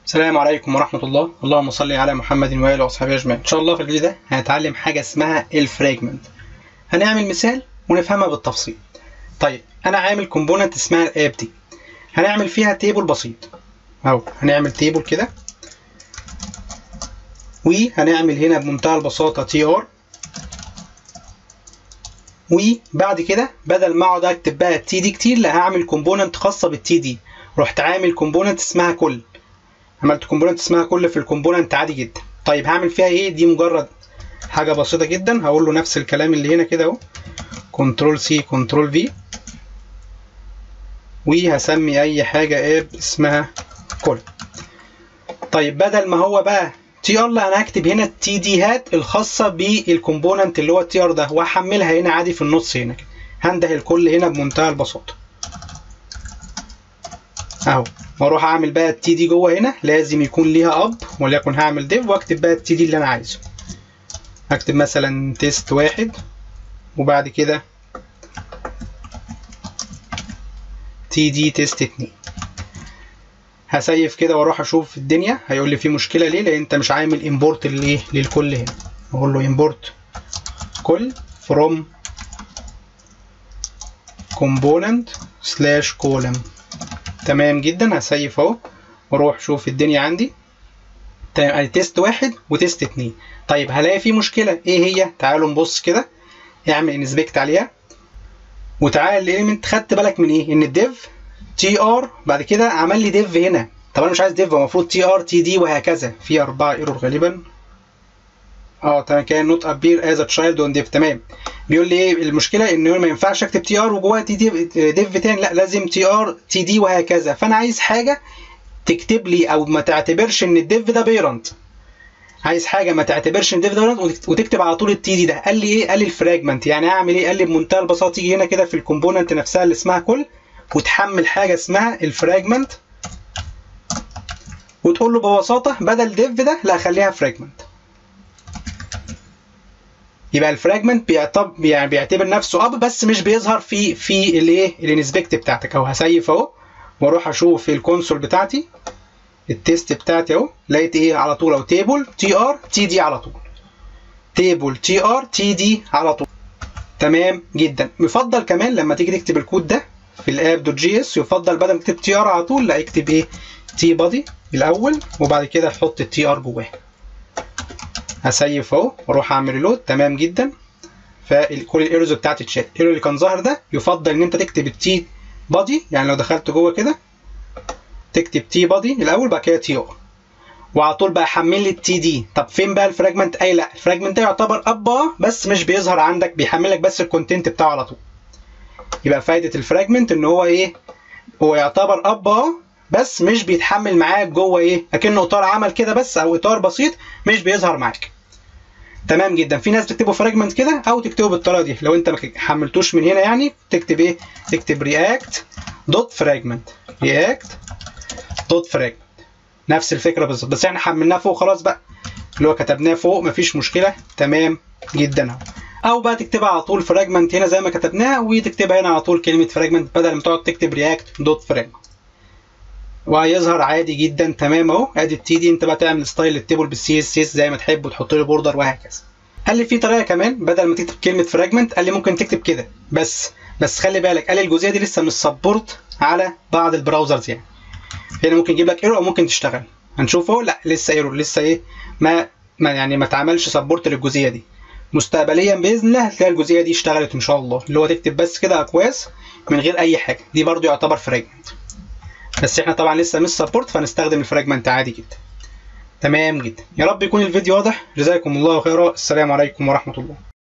السلام عليكم ورحمة الله اللهم صل على محمد وآله وأصحابه أجمعين إن شاء الله في الفيديو ده هنتعلم حاجة اسمها الفراجمنت هنعمل مثال ونفهمها بالتفصيل طيب أنا عامل كومبوننت اسمها الآب دي هنعمل فيها تيبل بسيط أهو هنعمل تيبل كده وهنعمل هنا بمنتهى البساطة تي ار وبعد كده بدل ما اقعد اكتب بقى التي دي كتير لا هعمل كومبوننت خاصة بالتي دي رحت عامل كومبوننت اسمها كل عملت كومبوننت اسمها كل في الكومبوننت عادي جدا طيب هعمل فيها ايه دي مجرد حاجه بسيطه جدا هقول له نفس الكلام اللي هنا كده اهو كنترول سي كنترول في وهسمي اي حاجه اب اسمها كل طيب بدل ما هو بقى تي ار لا انا هكتب هنا التي دي هات الخاصه بالكومبوننت اللي هو التي ار ده واحملها هنا عادي في النص هنا كده هنده الكل هنا بمنتهى البساطه اهو واروح اعمل بقى التي دي جوه هنا لازم يكون ليها اب وليكن هعمل ديف واكتب بقى التي دي اللي انا عايزه هكتب مثلا تيست واحد وبعد كده تي دي تيست اتنين هسيف كده واروح اشوف الدنيا هيقول لي في مشكله ليه لان انت مش عامل امبورت للايه للكل هنا اقول له امبورت كل فروم component سلاش column تمام جدا هسيف اهو واروح اشوف الدنيا عندي تمام ادي تيست واحد وتيست اتنين طيب هلاقي في مشكله ايه هي تعالوا نبص كده اعمل انسبكت عليها وتعالى الاليمنت خدت بالك من ايه ان الديف تي ار بعد كده عمل لي ديف هنا طب انا مش عايز ديف المفروض تي ار تي دي وهكذا في اربعه ايرور غالبا اه تمام كان نوت ابير از تشايلد اون ديف تمام بيقول لي ايه المشكله ان ما ينفعش اكتب تي ار وجواها تي دي ديف تاني لا لازم تي ار تي دي وهكذا فانا عايز حاجه تكتب لي او ما تعتبرش ان الديف ده بيرنت عايز حاجه ما تعتبرش ان الديف ده بيرنت وتكتب على طول التي دي ده قال لي ايه قال لي الفراجمنت يعني اعمل ايه قال لي بمنتهى البساطه تيجي هنا كده في الكومبوننت نفسها اللي اسمها كل وتحمل حاجه اسمها الفراجمنت وتقول له ببساطه بدل ديف ده لا خليها فراجمنت يبقى الفراجمنت بيعتبر يعني بيعتبر نفسه اب بس مش بيظهر في في الايه الانسبكت بتاعتك اهو هسيف اهو واروح اشوف الكونسول بتاعتي التيست بتاعتي اهو لقيت ايه على طول اهو تيبل تي ار تي دي على طول تيبل تي ار تي دي على طول تمام جدا يفضل كمان لما تيجي تكتب الكود ده في الاب دوت جي اس يفضل بدل ما تكتب تي ار على طول لا اكتب ايه تي بادي الاول وبعد كده حط التي ار جواه هسيف اهو واروح اعمل ريلود تمام جدا فكل الايرورز بتاعتي اتشال الايرور اللي كان ظاهر ده يفضل ان انت تكتب التي بادي يعني لو دخلت جوه كده تكتب تي بادي الاول بعد كده تي ار وعلى طول بقى حمل لي التي دي طب فين بقى الفراجمنت اي لا الفراجمنت ده يعتبر اب بس مش بيظهر عندك بيحمل لك بس الكونتنت بتاعه على طول يبقى فايده الفراجمنت ان هو ايه هو يعتبر اب بس مش بيتحمل معاك جوه ايه اكنه اطار عمل كده بس او اطار بسيط مش بيظهر معاك تمام جدا في ناس بتكتبه فراجمنت كده او تكتبه بالطريقه دي لو انت ما حملتوش من هنا يعني تكتب ايه تكتب رياكت دوت فراجمنت رياكت دوت فراجمنت نفس الفكره بالظبط بس احنا حملناه فوق خلاص بقى اللي هو كتبناه فوق مفيش مشكله تمام جدا اهو او بقى تكتبها على طول فراجمنت هنا زي ما كتبناها وتكتبها هنا على طول كلمه فراجمنت بدل ما تقعد تكتب رياكت دوت فراجمنت وهيظهر عادي جدا تمام اهو ادي التي دي انت بقى تعمل ستايل للتيبل بالسي اس اس زي ما تحب وتحط له بوردر وهكذا قال لي في طريقه كمان بدل ما تكتب كلمه فراجمنت قال لي ممكن تكتب كده بس بس خلي بالك قال لي الجزئيه دي لسه مش سبورت على بعض البراوزرز يعني هنا ممكن يجيب لك ايرور او ممكن تشتغل هنشوفه لا لسه ايرور لسه ايه ما, ما يعني ما اتعملش سبورت للجزئيه دي مستقبليا باذن الله هتلاقي الجزئيه دي اشتغلت ان شاء الله اللي هو تكتب بس كده اكواس من غير اي حاجه دي برضو يعتبر فراجمنت بس احنا طبعا لسه مش سبورت فنستخدم الفراجمنت عادي جدا تمام جدا يا رب يكون الفيديو واضح جزاكم الله خيرا السلام عليكم ورحمه الله